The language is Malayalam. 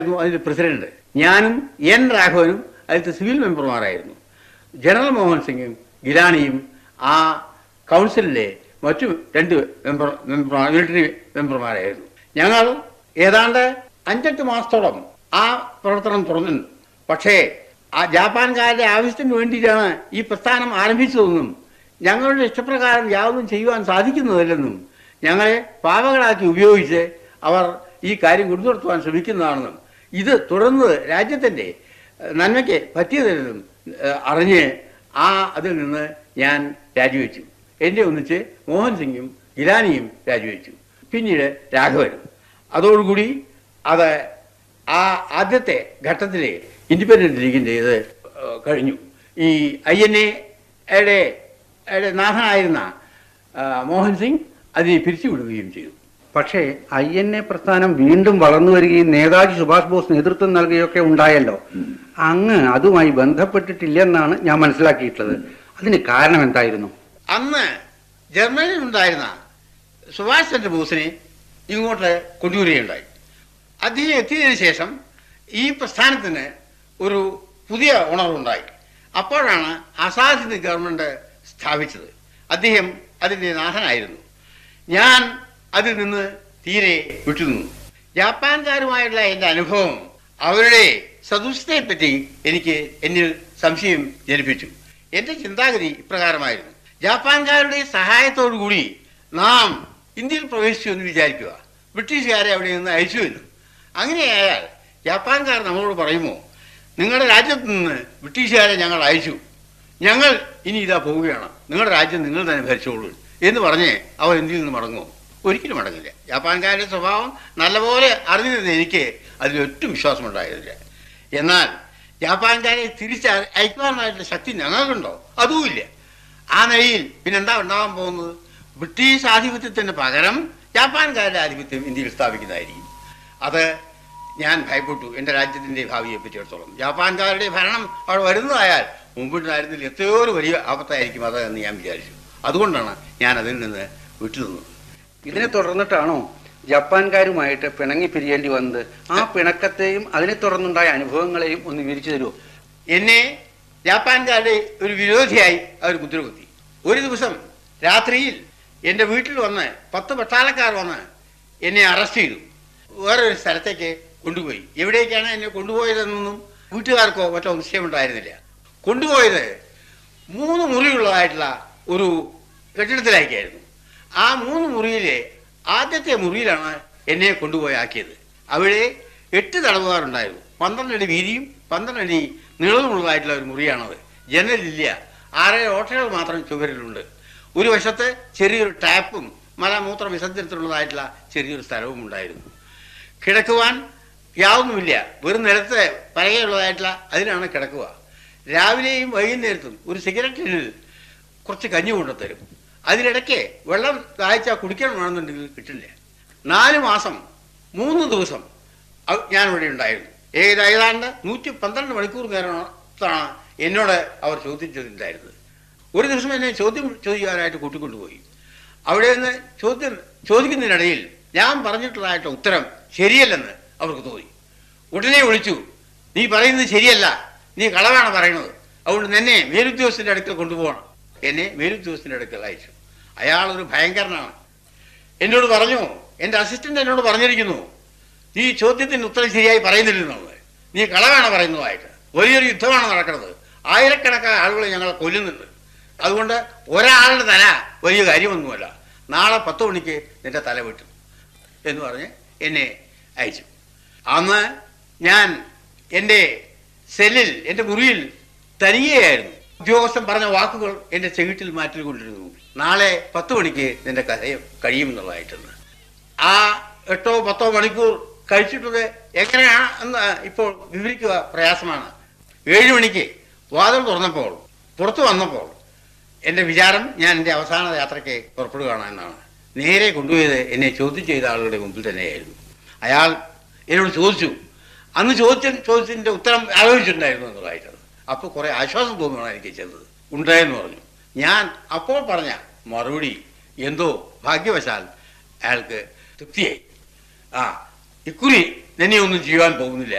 അതിന്റെ പ്രസിഡന്റ് ഞാനും എൻ രാഘവനും അതിലത്തെ സിവിൽ മെമ്പർമാരായിരുന്നു ജനറൽ മോഹൻ സിംഗും ഗിലാനിയും ആ കൗൺസിലിലെ മറ്റു രണ്ട് മെമ്പർ മെമ്പർമാർ മിലിറ്ററി മെമ്പർമാരായിരുന്നു ഞങ്ങൾ ഏതാണ്ട് അഞ്ചെട്ട് മാസത്തോളം ആ പ്രവർത്തനം തുറന്നു പക്ഷേ ആ ജാപ്പാൻകാരുടെ ആവശ്യത്തിന് വേണ്ടിയിട്ടാണ് ഈ പ്രസ്ഥാനം ആരംഭിച്ചതെന്നും ഞങ്ങളുടെ ഇഷ്ടപ്രകാരം യാതൊന്നും ചെയ്യുവാൻ സാധിക്കുന്നതല്ലെന്നും ഞങ്ങളെ പാവകളാക്കി ഉപയോഗിച്ച് അവർ ഈ കാര്യം കൊണ്ടുനടത്തുവാൻ ശ്രമിക്കുന്നതാണെന്നും ഇത് തുടർന്ന് രാജ്യത്തിൻ്റെ ഏഹ്, നന്മയ്ക്ക് പറ്റിയതല്ലെന്നും ഏഹ്, അറിഞ്ഞ് ആ അതിൽ നിന്ന് ഞാൻ രാജിവെച്ചു എന്നെ ഒന്നിച്ച് മോഹൻ സിംഗും ഗിലാനിയും രാജിവെച്ചു പിന്നീട് രാഘവനും അതോടുകൂടി അത് ആ ആദ്യത്തെ ഘട്ടത്തിലെ ഇൻഡിപെൻഡന്റ് ലീഗിൻ്റെ ഇത് ഏഹ്, കഴിഞ്ഞു ഈ ഐ എൻ എയുടെ നാഥനായിരുന്ന ആ, മോഹൻ സിംഗ് അതിനെ പിരിച്ചുവിടുകയും ചെയ്തു പക്ഷേ ഐ എൻ എ പ്രസ്ഥാനം വീണ്ടും വളർന്നു വരികയും നേതാജി സുഭാഷ് ബോസ് നേതൃത്വം നൽകുകയൊക്കെ ഉണ്ടായല്ലോ അങ്ങ് അതുമായി ബന്ധപ്പെട്ടിട്ടില്ലെന്നാണ് ഞാൻ മനസ്സിലാക്കിയിട്ടുള്ളത് അതിന് കാരണം എന്തായിരുന്നു അന്ന് ജർമ്മനിയിൽ ഉണ്ടായിരുന്ന സുഭാഷ് ചന്ദ്രബോസിനെ ഇങ്ങോട്ട് കൊണ്ടുവരികയുണ്ടായി അദ്ദേഹം എത്തിയതിനു ശേഷം ഈ പ്രസ്ഥാനത്തിന് ഒരു പുതിയ ഉണർവുണ്ടായി അപ്പോഴാണ് ആസാദിന്റെ ഗവൺമെന്റ് സ്ഥാപിച്ചത് അദ്ദേഹം അതിൻ്റെ നാഥനായിരുന്നു ഞാൻ അതിൽ നിന്ന് തീരെ വിട്ടുനിന്നു ജാപ്പാൻകാരുമായുള്ള എൻ്റെ അനുഭവം അവരുടെ സദുഷ്ടയെപ്പറ്റി എനിക്ക് എന്നിൽ സംശയം ജനിപ്പിച്ചു എൻ്റെ ചിന്താഗതി ഇപ്രകാരമായിരുന്നു ജാപ്പാൻകാരുടെ സഹായത്തോടു കൂടി നാം ഇന്ത്യയിൽ പ്രവേശിച്ചു എന്ന് വിചാരിക്കുക ബ്രിട്ടീഷുകാരെ അവിടെ നിന്ന് അയച്ചുവല്ലോ അങ്ങനെയായാൽ ജാപ്പാൻകാർ നമ്മളോട് പറയുമോ നിങ്ങളുടെ രാജ്യത്ത് നിന്ന് ബ്രിട്ടീഷുകാരെ ഞങ്ങൾ അയച്ചു ഞങ്ങൾ ഇനി ഇതാ പോവുകയാണ് നിങ്ങളുടെ രാജ്യം നിങ്ങൾ തന്നെ ഭരിച്ചോളൂ എന്ന് പറഞ്ഞ് അവർ ഇന്ത്യയിൽ നിന്ന് മടങ്ങുമോ ഒരിക്കലും മടങ്ങില്ല ജാപ്പാൻകാരുടെ സ്വഭാവം നല്ലപോലെ അറിഞ്ഞിരുന്ന എനിക്ക് അതിലൊട്ടും വിശ്വാസമുണ്ടായിരുന്നില്ല എന്നാൽ ജാപ്പാൻകാരെ തിരിച്ച് അയക്കുവാനായിട്ടുള്ള ശക്തി ഞങ്ങൾക്കുണ്ടോ അതുമില്ല ആ നിലയിൽ പിന്നെന്താ ഉണ്ടാവാൻ പോകുന്നത് ബ്രിട്ടീഷ് ആധിപത്യത്തിന് പകരം ജാപ്പാൻകാരുടെ ആധിപത്യം ഇന്ത്യയിൽ സ്ഥാപിക്കുന്നതായിരിക്കും അത് ഞാൻ ഭയപ്പെട്ടു എൻ്റെ രാജ്യത്തിൻ്റെ ഭാവിയെ പറ്റിയിടത്തോളം ജാപ്പാൻകാരുടെ ഭരണം അവിടെ വരുന്നതായാൽ മുമ്പുണ്ടായിരുന്നതിൽ എത്രയോ ഒരു വലിയ ആപത്തായിരിക്കും അത് എന്ന് ഞാൻ വിചാരിച്ചു അതുകൊണ്ടാണ് ഞാൻ അതിൽ നിന്ന് വിട്ടുനിന്നത് ഇതിനെ തുടർന്നിട്ടാണോ ജപ്പാൻകാരുമായിട്ട് പിണങ്ങി പിരിയേണ്ടി വന്നത് ആ പിണക്കത്തെയും അതിനെ തുടർന്നുണ്ടായ അനുഭവങ്ങളെയും ഒന്ന് വിവരിച്ചു തരുമോ എന്നെ ജാപ്പാൻകാരുടെ ഒരു വിരോധിയായി അവർ മുദ്രകുത്തി ഒരു ദിവസം രാത്രിയിൽ എൻ്റെ വീട്ടിൽ വന്ന് പത്ത് പട്ടാളക്കാർ വന്ന് എന്നെ അറസ്റ്റ് ചെയ്തു വേറൊരു സ്ഥലത്തേക്ക് കൊണ്ടുപോയി എവിടേക്കാണ് എന്നെ കൊണ്ടുപോയതെന്നൊന്നും വീട്ടുകാർക്കോ മറ്റോ നിശ്ചയമുണ്ടായിരുന്നില്ല കൊണ്ടുപോയത് മൂന്ന് മുറിയുള്ളതായിട്ടുള്ള ഒരു കെട്ടിടത്തിലേക്കായിരുന്നു ആ മൂന്ന് മുറിയിലെ ആദ്യത്തെ മുറിയിലാണ് എന്നെ കൊണ്ടുപോയി ആക്കിയത് അവിടെ എട്ട് തടവുകാരുണ്ടായിരുന്നു പന്ത്രണ്ട് അടി വീതിയും പന്ത്രണ്ട് അടി നീളമുള്ളതായിട്ടുള്ള ഒരു മുറിയാണത് ജനലില്ല ആറേഴ് ഓട്ടകൾ മാത്രം ചുവരിലുണ്ട് ഒരു വശത്ത് ചെറിയൊരു ടാപ്പും മലമൂത്ര വിസർജനത്തിനുള്ളതായിട്ടുള്ള ചെറിയൊരു സ്ഥലവും ഉണ്ടായിരുന്നു കിടക്കുവാൻ യാതൊന്നുമില്ല വെറും നിലത്ത് പലകയുള്ളതായിട്ടുള്ള അതിലാണ് കിടക്കുക രാവിലെയും വൈകുന്നേരത്തും ഒരു സിഗരറ്റിന് കുറച്ച് കഞ്ഞി കൊണ്ടുത്തരും അതിനിടയ്ക്ക് വെള്ളം ദാഹിച്ചാൽ കുടിക്കണമെന്നുണ്ടെങ്കിൽ കിട്ടില്ല നാല് മാസം മൂന്ന് ദിവസം അ- ഞാൻ ഇവിടെ ഉണ്ടായിരുന്നു ഏത് ഏതാണ്ട് നൂറ്റി പന്ത്രണ്ട് മണിക്കൂർ നേരത്താണ് എന്നോട് അവർ ചോദ്യം ചോദിച്ചിട്ടുണ്ടായിരുന്നത് ഒരു ദിവസം എന്നെ ചോദ്യം ചോദിക്കാനായിട്ട് കൂട്ടിക്കൊണ്ടുപോയി അവിടെ നിന്ന് ചോദ്യം ചോദിക്കുന്നതിനിടയിൽ ഞാൻ പറഞ്ഞിട്ടുള്ളതായിട്ട് ഉത്തരം ശരിയല്ലെന്ന് അവർക്ക് തോന്നി ഉടനെ വിളിച്ചു നീ പറയുന്നത് ശരിയല്ല നീ കളവാണ് പറയുന്നത് അതുകൊണ്ട് നിന്നെ മേലുദ്യോഗസ്ഥന്റെ അടുക്കൽ കൊണ്ടുപോകണം എന്നെ മേലുദ്യോഗസ്ഥന്റെ അടുക്കൽ അയച്ചു അയാൾ ഒരു ഭയങ്കരനാണ് എന്നോട് പറഞ്ഞു എൻ്റെ അസിസ്റ്റന്റ് എന്നോട് പറഞ്ഞിരിക്കുന്നു നീ ചോദ്യത്തിന് ഉത്തരം ശരിയായി പറയുന്നില്ലെന്നുള്ളത് നീ കളവാണ് പറയുന്നതായിട്ട് വലിയൊരു യുദ്ധമാണ് നടക്കുന്നത് ആയിരക്കണക്കായ ആളുകളെ ഞങ്ങൾ കൊല്ലുന്നുണ്ട് അതുകൊണ്ട് ഒരാളുടെ തല വലിയ കാര്യമൊന്നുമല്ല നാളെ പത്ത് മണിക്ക് നിന്റെ തല വെട്ടും എന്ന് പറഞ്ഞ് എന്നെ അയച്ചു അന്ന് ഞാൻ എൻ്റെ സെല്ലിൽ എൻ്റെ മുറിയിൽ തനിയെയായിരുന്നു ഉദ്യോഗസ്ഥൻ പറഞ്ഞ വാക്കുകൾ എൻ്റെ ചെവിട്ടിൽ മാറ്റിക്കൊണ്ടിരുന്നു നാളെ പത്ത് മണിക്ക് നിന്റെ കഥ കഴിയുമെന്നുള്ളതായിട്ടുണ്ട് ആ എട്ടോ പത്തോ മണിക്കൂർ കഴിച്ചിട്ടത് എങ്ങനെയാണ് എന്ന് ഇപ്പോൾ വിവരിക്കുക പ്രയാസമാണ് ഏഴ് മണിക്ക് വാതിൽ തുറന്നപ്പോൾ പുറത്തു വന്നപ്പോൾ എൻ്റെ വിചാരം ഞാൻ എൻ്റെ അവസാന യാത്രയ്ക്ക് പുറപ്പെടുകയാണ് എന്നാണ് നേരെ കൊണ്ടുപോയത് എന്നെ ചോദ്യം ചെയ്ത ആളുടെ മുമ്പിൽ തന്നെയായിരുന്നു അയാൾ എന്നോട് ചോദിച്ചു അന്ന് ചോദിച്ച ചോദ്യത്തിൻ്റെ ഉത്തരം ആലോചിച്ചിട്ടുണ്ടായിരുന്നു എന്നുള്ളതായിട്ടത് അപ്പോൾ കുറേ ആശ്വാസം തോന്നുകയാണ് എനിക്ക് ചെയ്തത് ഉണ്ടായെന്ന് പറഞ്ഞു ഞാൻ അപ്പോൾ പറഞ്ഞ മറുപടി എന്തോ ഭാഗ്യവശാൽ അയാൾക്ക് തൃപ്തിയായി ആ ഇക്കുറി നിന്നെ ഒന്നും ചെയ്യുവാൻ പോകുന്നില്ല